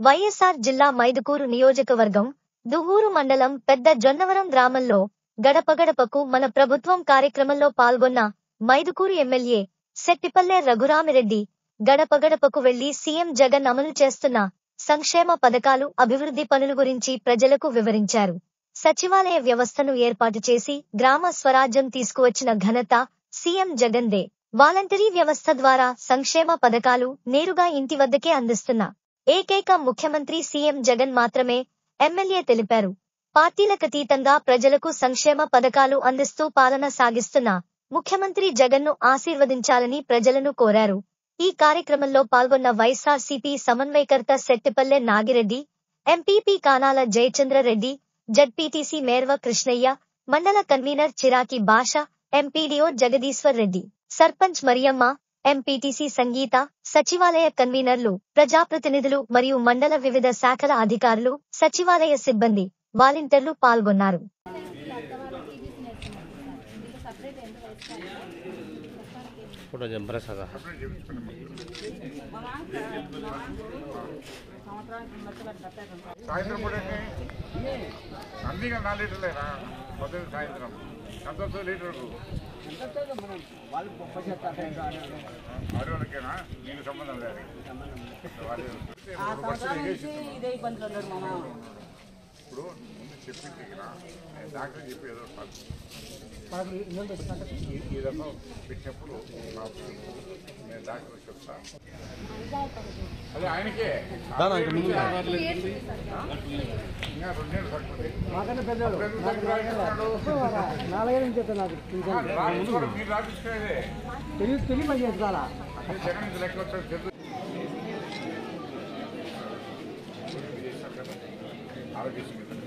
వైఎస్ఆర్ జిల్లా మైదుకూరు నియోజకవర్గం దువ్వూరు మండలం పెద్ద జొన్నవరం గ్రామంలో గడపగడపకు మన ప్రభుత్వం కార్యక్రమంలో పాల్గొన్న మైదుకూరు ఎమ్మెల్యే శెట్టిపల్లె రఘురామిరెడ్డి గడపగడపకు వెళ్లి సీఎం జగన్ అమలు చేస్తున్న సంక్షేమ పథకాలు అభివృద్ధి పనుల గురించి ప్రజలకు వివరించారు సచివాలయ వ్యవస్థను ఏర్పాటు చేసి గ్రామ స్వరాజ్యం తీసుకువచ్చిన ఘనత సీఎం జగన్దే వాలంటరీ వ్యవస్థ ద్వారా సంక్షేమ పథకాలు నేరుగా ఇంటి వద్దకే అందిస్తున్న ఏకైక ముఖ్యమంత్రి సీఎం జగన్ మాత్రమే ఎమ్మెల్యే తెలిపారు పార్టీలకతీతంగా ప్రజలకు సంక్షేమ పథకాలు అందిస్తూ పాలన సాగిస్తున్న ముఖ్యమంత్రి జగన్ను ఆశీర్వదించాలని ప్రజలను కోరారు ఈ కార్యక్రమంలో పాల్గొన్న వైఎస్ఆర్సీపీ సమన్వయకర్త శెట్టిపల్లె నాగిరెడ్డి ఎంపీపీ కానాల జయచంద్రరెడ్డి జడ్పీటీసీ మేర్వ కృష్ణయ్య మండల convener Chiraki Basha MPDO Jagadeeswar Reddy sarpanch Mariyamma MPTC Sangeetha సచివాలయ కన్వీనర్లు ప్రజాప్రతినిధులు మరియు మండల వివిధ శాఖల అధికారులు సచివాలయ సిబ్బంది వాలంటీర్లు పాల్గొన్నారు ఫోటో జంపరా సగా సాయంత్రం కూడా అన్నీ నాలుగు లీటర్లేనా పొద్దున్న సాయంత్రం ఎంత వస్తుంది లీటర్కు ఆడవాళ్ళకేనా నీకు సంబంధం లేదు వాళ్ళు ఆ సంవత్సరాల నుంచి ఇదే ఇబ్బందులు ఉన్నారు మామ ఇప్పుడు ముందు చెప్పింది ఇక్కడ డాక్టర్ చెప్పేదో ఈ రకం పెట్టినప్పుడు నాకు నేను డాక్టర్ చెప్తా అదే ఆయనకే ఇంకా రెండేళ్ళు సరిపోతుంది అప్పుడు ఎందుకు తగ్గి రాయించుకున్నాడు? నాలుగేళ్ళ నుంచి చెప్తా నాకు ఆ, రాయించుకోవడం మీరు రాయించుకునేదే తెలియ తెలియ పని చేసుకోవాలా అదే జగన్ ఇంత లెక్క వచ్చాడు తెలుసు చేశారు కదా ఆరోగ్యశ్రీ మీద